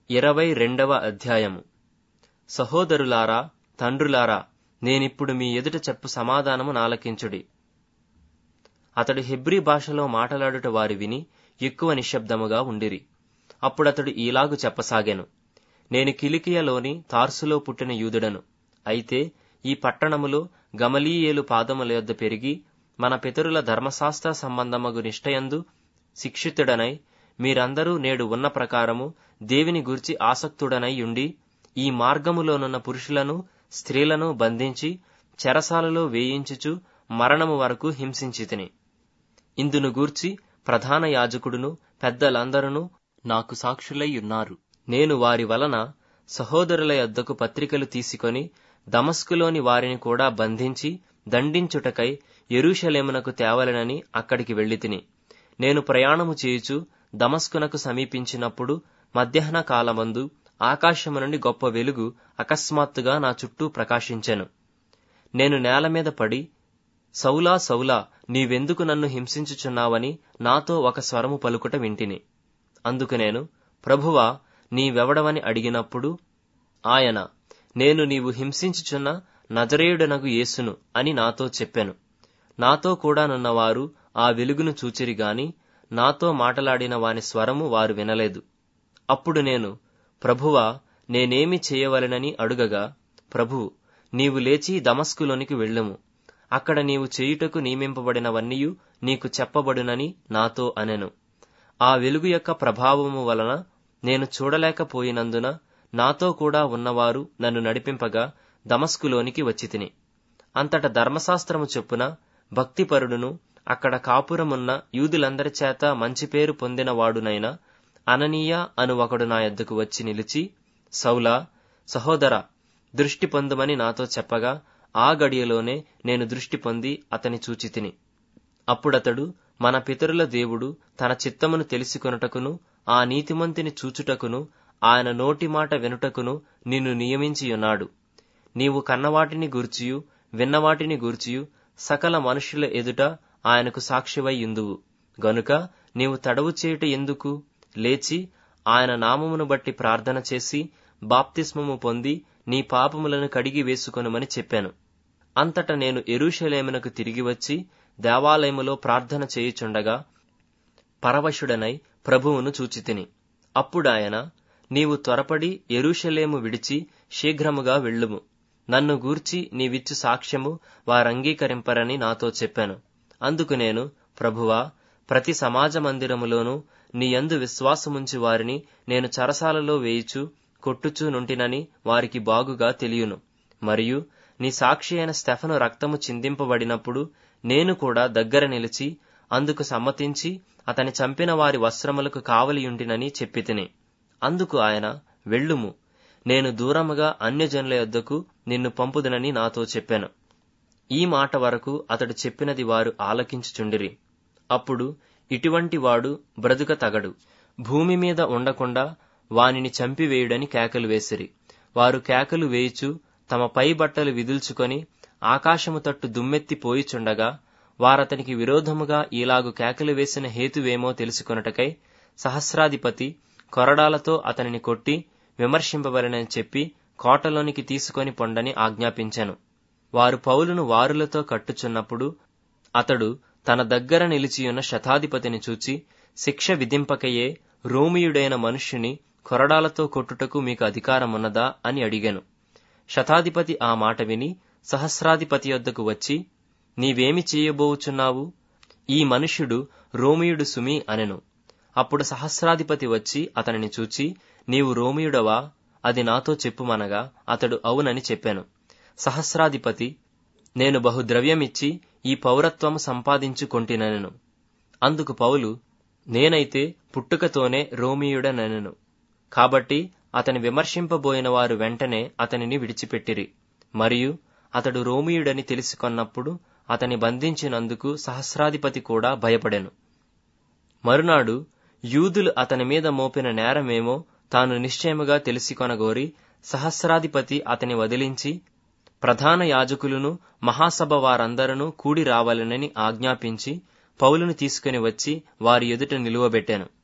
ఇరవై రెండవ అధ్యాయము సహోదరులారా తండ్రులారా నేనిప్పుడు మీ ఎదుట చెప్పు సమాధానము నాలకించుడి అతడు హెబ్రీ భాషలో మాటలాడుట వారి విని ఎక్కువ నిశ్శబ్దముగా ఉండిరి అప్పుడతడు ఈలాగు చెప్పసాగాను నేను కిలికియలోని తార్సులో పుట్టిన యూదుడను అయితే ఈ పట్టణములో గమలీయేలు పాదముల యొద్ద పెరిగి మన పితరుల ధర్మశాస్త్ర సంబంధమగు నిష్టయందు శిక్షితుడనై మీరందరూ నేడు ఉన్న ప్రకారము దేవిని గూర్చి ఆసక్తుడనై ఉండి ఈ మార్గములోనున్న పురుషులను స్త్రీలను బంధించి చెరసాలలో వేయించుచు మరణము వరకు హింసించితిని ఇందును గూర్చి ప్రధాన యాజకుడును పెద్దలందరూ నాకు సాక్షులై ఉన్నారు నేను వారి వలన సహోదరుల యొద్దకు పత్రికలు తీసుకొని దమస్కులోని వారిని కూడా బంధించి దండించుటకై ఎరుషలేమునకు తేవలెనని అక్కడికి వెళ్ళితిని నేను ప్రయాణము చేయుచు దమస్కునకు సమీపించినప్పుడు మధ్యాహ్న కాలమందు ఆకాశము నుండి గొప్ప వెలుగు అకస్మాత్తుగా నా చుట్టూ ప్రకాశించెను నేను నేల మీద పడి సౌలా సౌలా నీవెందుకు నన్ను హింసించుచున్నావని నాతో ఒక స్వరము పలుకుట వింటిని అందుకు నేను ప్రభువా నీవెవడవని అడిగినప్పుడు ఆయన నేను నీవు హింసించుచున్న నజరేయుడనగు యేసును అని నాతో చెప్పెను నాతో కూడా నున్నవారు ఆ వెలుగును చూచిరి గాని నాతో మాటలాడిన వాని స్వరము వారు వినలేదు అప్పుడు నేను ప్రభువా నేనేమి చేయవలెనని అడుగగా ప్రభు నీవు లేచి దమస్కులోనికి వెళ్ళుము అక్కడ నీవు చేయుటకు నియమింపబడినవన్నీయు నీకు చెప్పబడునని నాతో అనెను ఆ వెలుగు యొక్క ప్రభావము వలన నేను చూడలేకపోయినందున నాతో కూడా ఉన్నవారు నన్ను నడిపింపగా దమస్కులోనికి వచ్చి తిని అంతట ధర్మశాస్త్రము చొప్పున భక్తిపరుడును అక్కడ కాపురమున్న యూదులందరి చేత మంచి పేరు పొందినవాడునైన అననీయ అను ఒకడు నా యొద్దకు వచ్చి నిలిచి సౌలా సహోదర దృష్టి పొందుమని నాతో చెప్పగా ఆ గడియలోనే నేను దృష్టి పొంది అతని చూచితిని అప్పుడతడు మన పితరుల దేవుడు తన చిత్తమును తెలుసుకొనుటకును ఆ నీతిమంతిని చూచుటకును ఆయన నోటి మాట వినుటకును నిన్ను నియమించియున్నాడు నీవు కన్నవాటిని గూర్చియు విన్నవాటిని గూర్చియు సకల మనుషుల ఎదుట ఆయనకు సాక్షివై యుందువు గనుక నీవు తడవు చేయుట ఎందుకు లేచి ఆయన నామమును బట్టి ప్రార్థన చేసి బాప్తిస్మము పొంది నీ పాపములను కడిగి వేసుకొనుమని చెప్పాను అంతట నేను ఎరుషలేమునకు తిరిగి వచ్చి దేవాలయములో ప్రార్థన చేయుచుండగా పరవశుడనై ప్రభువును చూచితిని అప్పుడాయన నీవు త్వరపడి ఎరుషలేము విడిచి శీఘ్రముగా వెళ్ళుము నన్ను గూర్చి నీవిచ్చు సాక్ష్యము వారంగీకరింపరని నాతో చెప్పాను అందుకు నేను ప్రభువా ప్రతి సమాజ మందిరములోనూ నీయందు విశ్వాసముంచి వారిని నేను చరసాలలో వేయిచు కొట్టుచూ నుంటినని వారికి బాగుగా తెలియను మరియు నీ సాక్షి అయిన స్టెఫను రక్తము చిందింపబడినప్పుడు నేను కూడా దగ్గర నిలిచి అందుకు సమ్మతించి అతని చంపిన వారి వస్త్రములకు కావలియుంటినని చెప్పితిని అందుకు ఆయన వెళ్ళుము నేను దూరముగా అన్యజనుల యొద్దకు నిన్ను పంపుదనని నాతో చెప్పాను ఈ మాట వరకు అతడు చెప్పినది వారు ఆలకించుచుండిరి అప్పుడు ఇటువంటి వాడు బ్రతుక తగడు భూమి మీద ఉండకుండా వానిని చంపివేయుడని కేకలు వేసిరి వారు కేకలు వేయుచు తమ పై బట్టలు విదుల్చుకొని ఆకాశము తట్టు దుమ్మెత్తి పోయిచుండగా వారతనికి విరోధముగా ఈలాగు కేకలు వేసిన హేతువేమో తెలుసుకొనుటకై సహస్రాధిపతి కొరడాలతో అతనిని కొట్టి విమర్శింపవలనని చెప్పి కోటలోనికి తీసుకొని పొండని ఆజ్ఞాపించెను వారు పౌలును వారులతో కట్టుచున్నప్పుడు అతడు తన దగ్గర నిలిచియున్న శతాధిపతిని చూచి శిక్ష విధింపకయే రోమియుడైన మనుష్యుని కొరడాలతో కొట్టుటకు మీకు అధికారమున్నదా అని అడిగాను శతాధిపతి ఆ మాట విని సహస్రాధిపతి యొద్దకు వచ్చి నీవేమి చేయబోవుచున్నావు ఈ మనుష్యుడు రోమియుడు సుమి అనెను అప్పుడు సహస్రాధిపతి వచ్చి అతనిని చూచి నీవు రోమియుడవా అది నాతో చెప్పుమనగా అతడు అవునని చెప్పాను సహస్రాధిపతి నేను బహుద్రవ్యమిచ్చి ఈ పౌరత్వము సంపాదించుకొంటినెను అందుకు పౌలు నేనైతే పుట్టుకతోనే రోమియుడనెను కాబట్టి అతని విమర్శింపబోయిన వారు వెంటనే అతనిని విడిచిపెట్టిరి మరియు అతడు రోమియుడని తెలుసుకొన్నప్పుడు అతని బంధించినందుకు సహస్రాధిపతి కూడా భయపడెను మరునాడు యూదులు అతని మీద మోపిన నేరమేమో తాను నిశ్చయముగా తెలిసికొనగోరి సహస్రాధిపతి అతని వదిలించి ప్రధాన యాజకులను మహాసభ వారందరూ కూడి రావాలనని ఆజ్ఞాపించి పౌలును తీసుకుని వచ్చి వారి ఎదుట నిలువబెట్టాను